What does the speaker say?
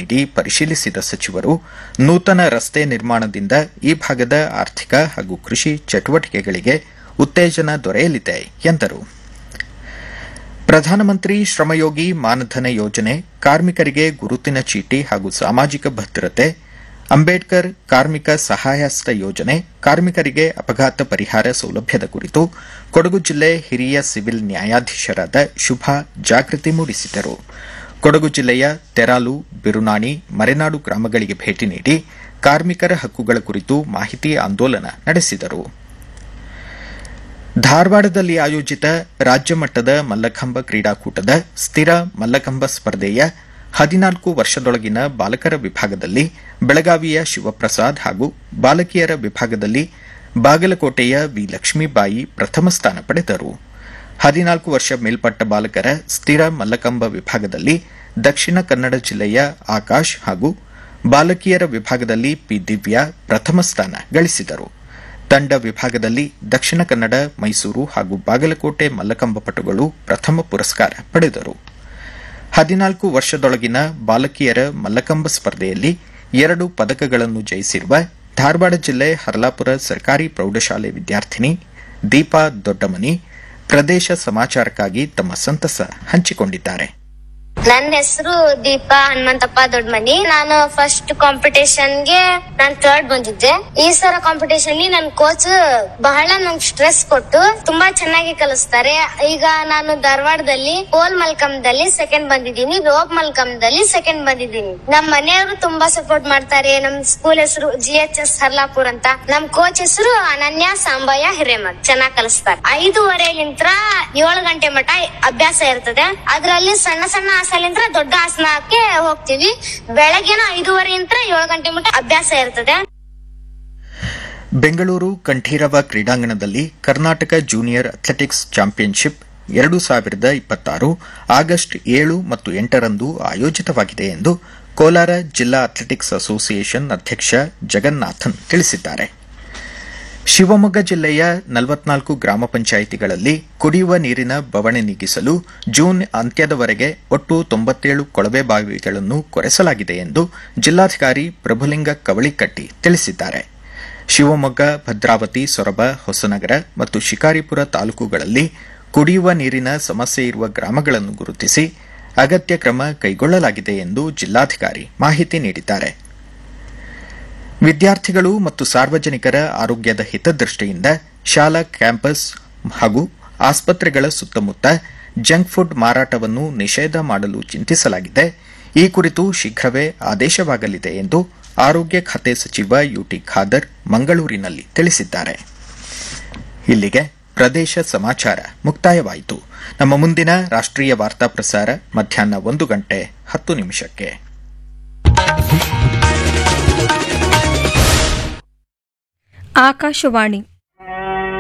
ನೀಡಿ ಪರಿಶೀಲಿಸಿದ ಸಚಿವರು ನೂತನ ರಸ್ತೆ ನಿರ್ಮಾಣದಿಂದ ಈ ಭಾಗದ ಆರ್ಥಿಕ ಹಾಗೂ ಕೃಷಿ ಚಟುವಟಿಕೆಗಳಿಗೆ ಉತ್ತೇಜನ ದೊರೆಯಲಿದೆ ಎಂದರು ಪ್ರಧಾನಮಂತ್ರಿ ಶ್ರಮಯೋಗಿ ಮಾನಧನ ಯೋಜನೆ ಕಾರ್ಮಿಕರಿಗೆ ಗುರುತಿನ ಚೀಟಿ ಹಾಗೂ ಸಾಮಾಜಿಕ ಭದ್ರತೆ ಅಂಬೇಡ್ಕರ್ ಕಾರ್ಮಿಕ ಸಹಾಯಹಸ್ತ ಯೋಜನೆ ಕಾರ್ಮಿಕರಿಗೆ ಅಪಘಾತ ಪರಿಹಾರ ಸೌಲಭ್ಯದ ಕುರಿತು ಕೊಡಗು ಜಿಲ್ಲೆ ಹಿರಿಯ ಸಿವಿಲ್ ನ್ಯಾಯಾಧೀಶರಾದ ಶುಭಾ ಜಾಗೃತಿ ಮೂಡಿಸಿದರು ಕೊಡಗು ಜಿಲ್ಲೆಯ ತೆರಾಲು ಬಿರುನಾಣಿ ಮರೆನಾಡು ಗ್ರಾಮಗಳಿಗೆ ಭೇಟಿ ನೀಡಿ ಕಾರ್ಮಿಕರ ಹಕ್ಕುಗಳ ಕುರಿತು ಮಾಹಿತಿ ಆಂದೋಲನ ನಡೆಸಿದರು ಧಾರವಾಡದಲ್ಲಿ ಆಯೋಜಿತ ರಾಜ್ಯ ಮಟ್ಟದ ಮಲ್ಲಖಂಬ ಕ್ರೀಡಾಕೂಟದ ಸ್ಥಿರ ಮಲ್ಲಖಂಬ ಸ್ಪರ್ಧೆಯ ಹದಿನಾಲ್ಕು ವರ್ಷದೊಳಗಿನ ಬಾಲಕರ ವಿಭಾಗದಲ್ಲಿ ಬೆಳಗಾವಿಯ ಶಿವಪ್ರಸಾದ್ ಹಾಗೂ ಬಾಲಕಿಯರ ವಿಭಾಗದಲ್ಲಿ ಬಾಗಲಕೋಟೆಯ ವಿ ಲಕ್ಷ್ಮೀಬಾಯಿ ಪ್ರಥಮ ಸ್ಥಾನ ಪಡೆದರು ಹದಿನಾಲ್ಕು ವರ್ಷ ಮೇಲ್ಪಟ್ಟ ಬಾಲಕರ ಸ್ಥಿರ ಮಲ್ಲಕಂಬ ವಿಭಾಗದಲ್ಲಿ ದಕ್ಷಿಣ ಕನ್ನಡ ಜಿಲ್ಲೆಯ ಆಕಾಶ್ ಹಾಗೂ ಬಾಲಕಿಯರ ವಿಭಾಗದಲ್ಲಿ ಪಿ ದಿವ್ಯಾ ಪ್ರಥಮ ಸ್ಥಾನ ಗಳಿಸಿದರು ತಂಡ ವಿಭಾಗದಲ್ಲಿ ದಕ್ಷಿಣ ಕನ್ನಡ ಮೈಸೂರು ಹಾಗೂ ಬಾಗಲಕೋಟೆ ಮಲ್ಲಕಂಬ ಪಟುಗಳು ಪ್ರಥಮ ಪುರಸ್ಕಾರ ಪಡೆದರು ಹದಿನಾಲ್ಕು ವರ್ಷದೊಳಗಿನ ಬಾಲಕಿಯರ ಮಲ್ಲಕಂಬ ಸ್ಪರ್ಧೆಯಲ್ಲಿ ಎರಡು ಪದಕಗಳನ್ನು ಜಯಿಸಿರುವ ಧಾರವಾಡ ಜಿಲ್ಲೆ ಹರ್ಲಾಪುರ ಸರ್ಕಾರಿ ಪ್ರೌಢಶಾಲೆ ವಿದ್ಯಾರ್ಥಿನಿ ದೀಪಾ ದೊಡ್ಡಮನಿ ಪ್ರದೇಶ ಸಮಾಚಾರಕ್ಕಾಗಿ ತಮ್ಮ ಸಂತಸ ಹಂಚಿಕೊಂಡಿದ್ದಾರೆ ನನ್ನ ಹೆಸರು ದೀಪಾ ಹನುಮಂತಪ್ಪ ದೊಡ್ಡಮನಿ ನಾನು ಫಸ್ಟ್ ಕಾಂಪಿಟೇಷನ್ ಗೆ ನಾನ್ ಥರ್ಡ್ ಬಂದಿದ್ದೆ ಈ ಸಲ ಕಾಂಪಿಟೇಷನ್ ನನ್ ಕೋಚ್ ಬಹಳ ನಂಗೆ ಸ್ಟ್ರೆಸ್ ಕೊಟ್ಟು ತುಂಬಾ ಚೆನ್ನಾಗಿ ಕಲಿಸ್ತಾರೆ ಈಗ ನಾನು ಧಾರವಾಡದಲ್ಲಿ ಪೋಲ್ ಮಲ್ಕಂದಲ್ಲಿ ಸೆಕೆಂಡ್ ಬಂದಿದ್ದೀನಿ ರೋಪ್ ಮಲ್ಕಂದಲ್ಲಿ ಸೆಕೆಂಡ್ ಬಂದಿದ್ದೀನಿ ನಮ್ ಮನೆಯವರು ತುಂಬಾ ಸಪೋರ್ಟ್ ಮಾಡ್ತಾರೆ ನಮ್ ಸ್ಕೂಲ್ ಹೆಸರು ಜಿ ಎಚ್ ಎಸ್ ಹರ್ಲಾಪುರ್ ಅಂತ ನಮ್ ಕೋಚ್ ಹೆಸರು ಅನನ್ಯ ಸಾಂಬಯ್ಯ ಹಿರೇಮಠ್ ಚೆನ್ನಾಗಿ ಕಲಿಸ್ತಾರೆ ಐದೂವರೆಲಿಂತ್ರ ಏಳು ಗಂಟೆ ಮಟ ಅಭ್ಯಾಸ ಇರ್ತದೆ ಅದ್ರಲ್ಲಿ ಸಣ್ಣ ಸಣ್ಣ ಆಸಲಿಂತ್ರ ದೊಡ್ಡ ಆಸನಕ್ಕೆ ಹೋಗ್ತೀವಿ ಬೆಳಗ್ಗೆನ ಐದೂವರೆಯಿಂದ ಏಳು ಗಂಟೆ ಮಟ ಅಭ್ಯಾಸ ಇರ್ತದೆ ಬೆಂಗಳೂರು ಕಂಠೀರವ ಕ್ರೀಡಾಂಗಣದಲ್ಲಿ ಕರ್ನಾಟಕ ಜೂನಿಯರ್ ಅಥ್ಲೆಟಿಕ್ಸ್ ಚಾಂಪಿಯನ್ಶಿಪ್ ಎರಡು ಸಾವಿರದ ಇಪ್ಪತ್ತಾರು ಆಗಸ್ಟ್ ಏಳು ಮತ್ತು ಎಂಟರಂದು ಆಯೋಜಿತವಾಗಿದೆ ಎಂದು ಕೋಲಾರ ಜಿಲ್ಲಾ ಅಥ್ಲೆಟಿಕ್ಸ್ ಅಸೋಸಿಯೇಷನ್ ಅಧ್ಯಕ್ಷ ಜಗನ್ನಾಥನ್ ತಿಳಿಸಿದ್ದಾರೆ ಶಿವಮೊಗ್ಗ ಜಿಲ್ಲೆಯ ನಲವತ್ನಾಲ್ಕು ಗ್ರಾಮ ಪಂಚಾಯಿತಿಗಳಲ್ಲಿ ಕುಡಿಯುವ ನೀರಿನ ಬವಣೆ ನೀಗಿಸಲು ಜೂನ್ ಅಂತ್ಯದವರೆಗೆ ಒಟ್ಟು ತೊಂಬತ್ತೇಳು ಕೊಳವೆ ಬಾವಿಗಳನ್ನು ಕೊರೆಸಲಾಗಿದೆ ಎಂದು ಜಿಲ್ಲಾಧಿಕಾರಿ ಪ್ರಭುಲಿಂಗ ಕವಳಿಕಟ್ಟಿ ತಿಳಿಸಿದ್ದಾರೆ ಶಿವಮೊಗ್ಗ ಭದ್ರಾವತಿ ಸೊರಬ ಹೊಸನಗರ ಮತ್ತು ಶಿಕಾರಿಪುರ ತಾಲೂಕುಗಳಲ್ಲಿ ಕುಡಿಯುವ ನೀರಿನ ಸಮಸ್ಯೆ ಇರುವ ಗ್ರಾಮಗಳನ್ನು ಗುರುತಿಸಿ ಅಗತ್ಯ ಕ್ರಮ ಕೈಗೊಳ್ಳಲಾಗಿದೆ ಎಂದು ಜಿಲ್ಲಾಧಿಕಾರಿ ಮಾಹಿತಿ ನೀಡಿದ್ದಾರೆ ವಿದ್ಯಾರ್ಥಿಗಳು ಮತ್ತು ಸಾರ್ವಜನಿಕರ ಆರೋಗ್ಯದ ಹಿತದೃಷ್ಟಿಯಿಂದ ಶಾಲಾ ಕ್ಯಾಂಪಸ್ ಹಾಗೂ ಆಸ್ಪತ್ರೆಗಳ ಸುತ್ತಮುತ್ತ ಜಂಕ್ ಫುಡ್ ಮಾರಾಟವನ್ನು ನಿಷೇಧ ಮಾಡಲು ಚಿಂತಿಸಲಾಗಿದೆ ಈ ಕುರಿತು ಶೀಘ್ರವೇ ಆದೇಶವಾಗಲಿದೆ ಎಂದು ಆರೋಗ್ಯ ಖಾತೆ ಸಚಿವ ಯುಟಿ ಖಾದರ್ ಮಂಗಳೂರಿನಲ್ಲಿ ತಿಳಿಸಿದ್ದಾರೆ ಇಲ್ಲಿಗೆ ಪ್ರದೇಶ ಸಮಾಚಾರ ಮುಕ್ತಾಯವಾಯಿತು ನಮ್ಮ ಮುಂದಿನ ರಾಷ್ಟ್ರೀಯ ವಾರ್ತಾ ಪ್ರಸಾರ ಮಧ್ಯಾಹ್ನ ಒಂದು ಗಂಟೆ ಹತ್ತು ನಿಮಿಷಕ್ಕೆ ಆಕಾಶವಾಣಿ